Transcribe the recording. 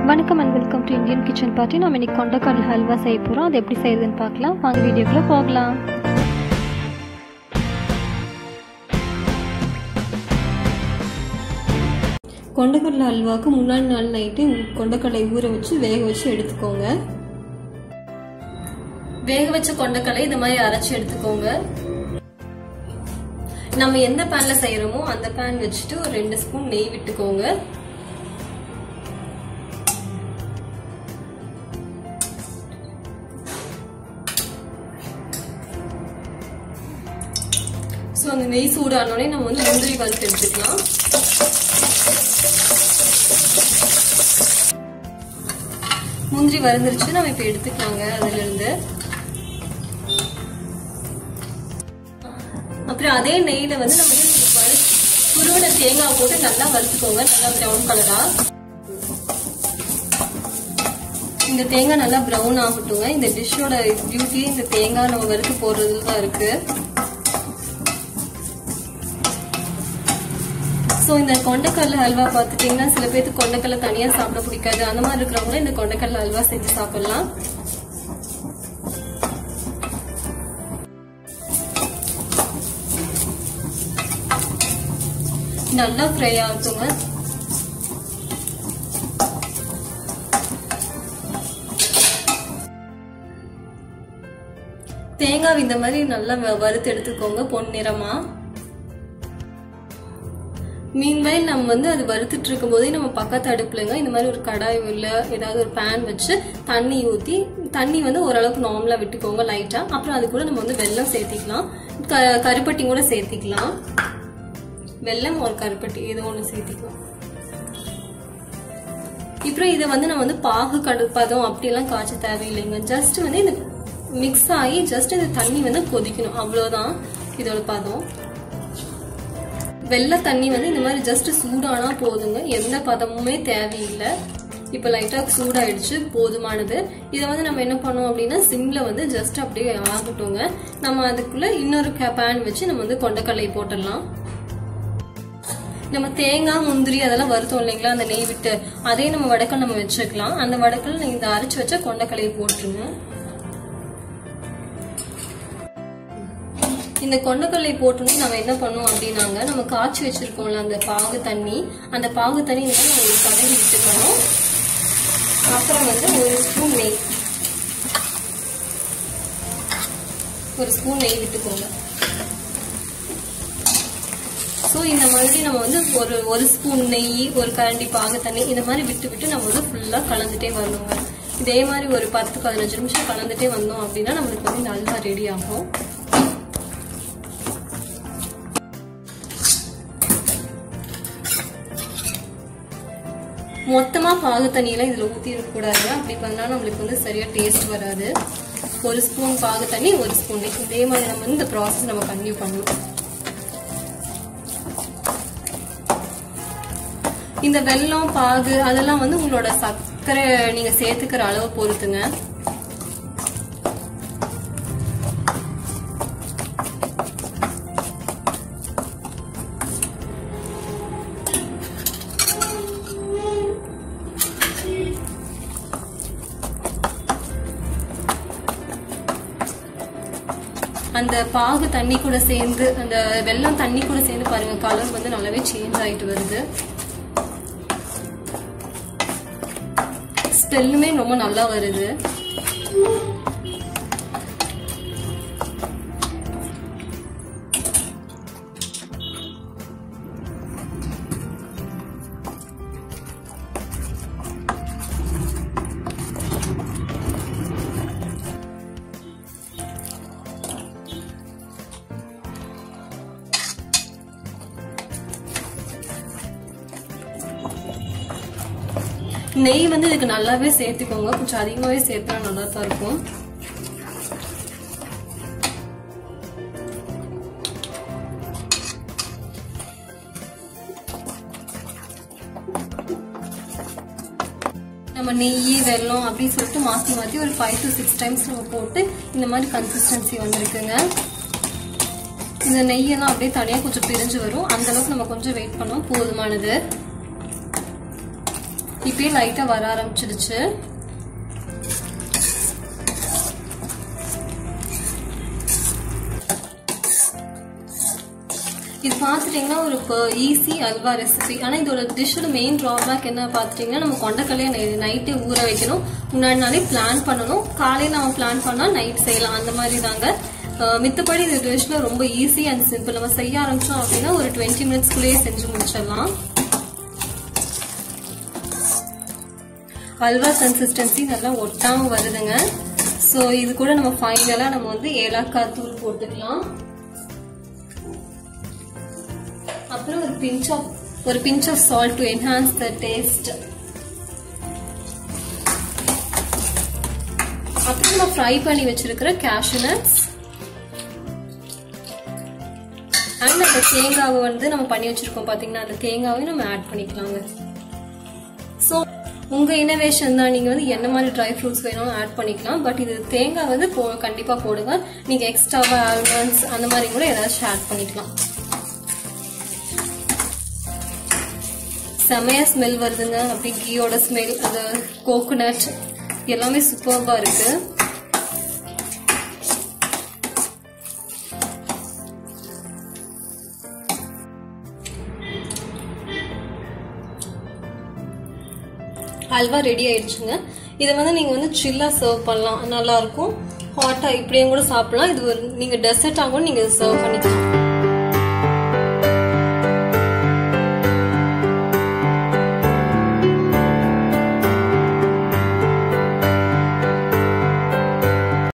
வணக்கம் and welcome to Indian kitchen party நம்ம இன்னைக்கு கொண்டக்கடல் ஹல்வா செய்ய போகிறோம் அது எப்படி செய்யுதுன்னு பார்க்கலாம் வாங்க வீடியோக்குள்ளே போகலாம் கொண்டக்கடலை ஹல்வாவுக்கு முன்னாடி நாள் நைட்டு கொண்டக்கடலை ஊற வச்சு வேக வச்சு எடுத்துக்கோங்க வேக வச்ச கொண்டக்கடலை இந்த மாதிரி அரைச்சி எடுத்துக்கோங்க நம்ம எந்த பேன்ல செய்யறோமோ அந்த பேன் வச்சுட்டு ஒரு ரெண்டு ஸ்பூன் நெய் விட்டுக்கோங்க ஸோ அந்த நெய் சூடானோடனே நம்ம வந்து முந்திரி வறுத்து எடுத்துக்கலாம் முந்திரி வறுந்துருச்சு நம்ம இப்போ எடுத்துக்கலாங்க அதுல இருந்து அப்புறம் அதே நெய்ல வந்து நம்ம குருவனை தேங்காய் போட்டு நல்லா வறுத்துக்கோங்க நல்லா ப்ரௌன் கலரா இந்த தேங்காய் நல்லா ப்ரௌன் ஆகட்டுங்க இந்த டிஷ்ஷோட பியூட்டி இந்த தேங்காய் நம்ம வறுத்து போடுறதுல தான் இருக்கு ஸோ இந்த கொண்டைக்கடலை ஹல்வா பார்த்துட்டிங்கன்னா சில பேருக்கு கொண்டைக்கடலை தனியாக சாப்பிட பிடிக்காது அந்த மாதிரி இருக்கிறவங்களும் இந்த கொண்டைக்கடலை ஹல்வா செஞ்சு சாப்பிடலாம் நல்லா ஃப்ரை ஆகுங்க தேங்காய் இந்த மாதிரி நல்லா வறுத்து எடுத்துக்கோங்க பொன்னிறமா மீன்வைல் நம்ம வந்து அது வறுத்துட்டு இருக்கும் போதே நம்ம பக்கத்து அடுப்புலங்க இந்த மாதிரி ஒரு கடாய் இல்ல ஏதாவது ஒரு பேன் வச்சு தண்ணி ஊத்தி தண்ணி வந்து ஓரளவுக்கு நார்மலா விட்டுக்கோங்க லைட்டா அப்புறம் அது கூட நம்ம வந்து வெல்லம் சேர்த்திக்கலாம் கருப்பட்டி கூட சேர்த்திக்கலாம் வெல்லம் ஒரு கருப்பட்டி ஏதோ ஒன்று சேர்த்திக்கலாம் அப்புறம் இதை வந்து நம்ம வந்து பாகு கடுப்பதம் அப்படியெல்லாம் காய்ச்ச தேவையில்லைங்க ஜஸ்ட் வந்து இந்த மிக்ஸ் ஆகி ஜஸ்ட் இந்த தண்ணி வந்து கொதிக்கணும் அவ்வளோதான் இதோட பதம் வெள்ளை தண்ணி வந்து இந்த மாதிரி ஜஸ்ட் சூடானா போதுங்க எந்த பதமுமே தேவையில்லை இப்போ லைட்டாக சூடாயிடுச்சு போதுமானது இதை வந்து நம்ம என்ன பண்ணோம் அப்படின்னா சிம்ல வந்து ஜஸ்ட் அப்படியே ஆகட்டுங்க நம்ம அதுக்குள்ள இன்னொரு பேன் வச்சு நம்ம வந்து கொண்டக்கடலை போட்டுடலாம் நம்ம தேங்காய் முந்திரி அதெல்லாம் வருத்தோம் இல்லைங்களா அந்த நெய் விட்டு அதே நம்ம வடக்கல் நம்ம வச்சுக்கலாம் அந்த வடக்கல் நீங்க இந்த அரைச்சு வச்ச கொண்டக்கலையை போட்டுருங்க இந்த கொண்டக்கல்லை போட்டோன்னே நம்ம என்ன பண்ணுவோம் அப்படின்னாங்க நம்ம காய்ச்சி வச்சிருக்கோம்ல அந்த பாகு தண்ணி அந்த பாகு தண்ணி வந்து நம்ம ஒரு கடையில் விட்டுக்கணும் அப்புறம் வந்து ஒரு ஸ்பூன் நெய் ஒரு ஸ்பூன் நெய் விட்டுக்கோங்க ஸோ இந்த மாதிரி நம்ம வந்து ஒரு ஒரு ஸ்பூன் நெய் ஒரு கரண்டி பாகு தண்ணி இந்த மாதிரி விட்டு விட்டு நம்ம வந்து ஃபுல்லாக கலந்துட்டே வரணுங்க இதே மாதிரி ஒரு பத்து பதினஞ்சு நிமிஷம் கலந்துட்டே வந்தோம் அப்படின்னா நம்மளுக்கு வந்து நல்லா ரெடி ஆகும் மொத்தமா பாகு தண்ணியெல்லாம் இதுல ஊத்தி இருக்கக்கூடாது அப்படி பண்ணா நம்மளுக்கு வந்து சரியா டேஸ்ட் வராது ஒரு ஸ்பூன் பாகு தண்ணி ஒரு ஸ்பூன் இதே மாதிரி நம்ம இந்த ப்ராசஸ் நம்ம கண்டினியூ பண்ணணும் இந்த வெல்லம் பாகு அதெல்லாம் வந்து உங்களோட சர்க்கரை நீங்க சேர்த்துக்கிற அளவு பொறுத்துங்க அந்த பாகு தண்ணி கூட சேர்ந்து அந்த வெள்ளம் தண்ணி கூட சேர்ந்து பாருங்க கலர் வந்து நல்லாவே சேஞ்ச் ஆயிட்டு வருது ஸ்மெல்லுமே ரொம்ப நல்லா வருது நெய் வந்து இதுக்கு நல்லாவே சேர்த்துக்கோங்க கொஞ்சம் அதிகமாகவே சேர்த்தா நல்லா தான் இருக்கும் நம்ம நெய் வெல்லம் அப்படின்னு சொல்லிட்டு மாற்றி மாற்றி ஒரு ஃபைவ் டு சிக்ஸ் டைம்ஸ் நம்ம போட்டு இந்த மாதிரி கன்சிஸ்டன்சி வந்திருக்குங்க இந்த நெய்யெல்லாம் அப்படியே தனியாக கொஞ்சம் பிரிஞ்சு வரும் அந்த அளவுக்கு நம்ம கொஞ்சம் வெயிட் பண்ணோம் போதுமானது இப்பயே லைட்டா வர ஆரம்பிச்சிடுச்சு இது பார்த்துட்டிங்கன்னா ஒரு ஈஸி அல்வா ரெசிபி ஆனால் இதோட டிஷ்ஷோட மெயின் ட்ராபேக் என்ன பார்த்துட்டிங்கன்னா நம்ம கொண்டக்கல்லையே நைட்டே ஊற வைக்கணும் முன்னாடி நாளே பிளான் பண்ணணும் காலையில் நம்ம பிளான் பண்ணால் நைட் செய்யலாம் அந்த மாதிரி தாங்க மித்தபடி இந்த டிஷ்ல ரொம்ப ஈஸி அண்ட் சிம்பிள் நம்ம செய்ய ஆரம்பிச்சோம் அப்படின்னா ஒரு டுவெண்ட்டி மினிட்ஸ்க்குள்ளேயே செஞ்சு முடிச்சிடலாம் அல்வா கன்சிஸ்டன்சி நல்லா ஒட்டாம வருதுங்க ஸோ இது கூட நம்ம ஃபைனலாக நம்ம வந்து ஏலக்காய் தூள் போட்டுக்கலாம் அப்புறம் ஒரு பிஞ்ச் ஆஃப் ஒரு pinch of salt to enhance the taste அப்புறம் நம்ம ஃப்ரை பண்ணி வச்சிருக்கிற கேஷ்யூ நட்ஸ் அண்ட் அந்த தேங்காவை வந்து நம்ம பண்ணி வச்சிருக்கோம் பாத்தீங்கன்னா அந்த தேங்காவையும் நம்ம ஆட் பண்ணிக்கலாங்க ஸோ உங்க இனோவேஷன் தான் நீங்க வந்து என்ன மாதிரி ட்ரை ஃப்ரூட்ஸ் வேணாலும் ஆட் பண்ணிக்கலாம் பட் இது தேங்காய் வந்து போ கண்டிப்பா போடுங்க நீங்க எக்ஸ்ட்ராவா ஆல்மண்ட்ஸ் அந்த மாதிரி கூட ஏதாச்சும் ஆட் பண்ணிக்கலாம் செமையா ஸ்மெல் வருதுங்க அப்படி கீயோட ஸ்மெல் அந்த கோகோனட் எல்லாமே சூப்பர்பா இருக்கு அல்வா ரெடி ஆயிடுச்சுங்க இதை வந்து நீங்க வந்து சில்லா சர்வ் பண்ணலாம் நல்லா இருக்கும் ஹாட்டா இப்படியும் கூட சாப்பிடலாம் இது ஒரு நீங்க டெசர்ட் ஆகும் நீங்க சர்வ் பண்ணிக்கலாம்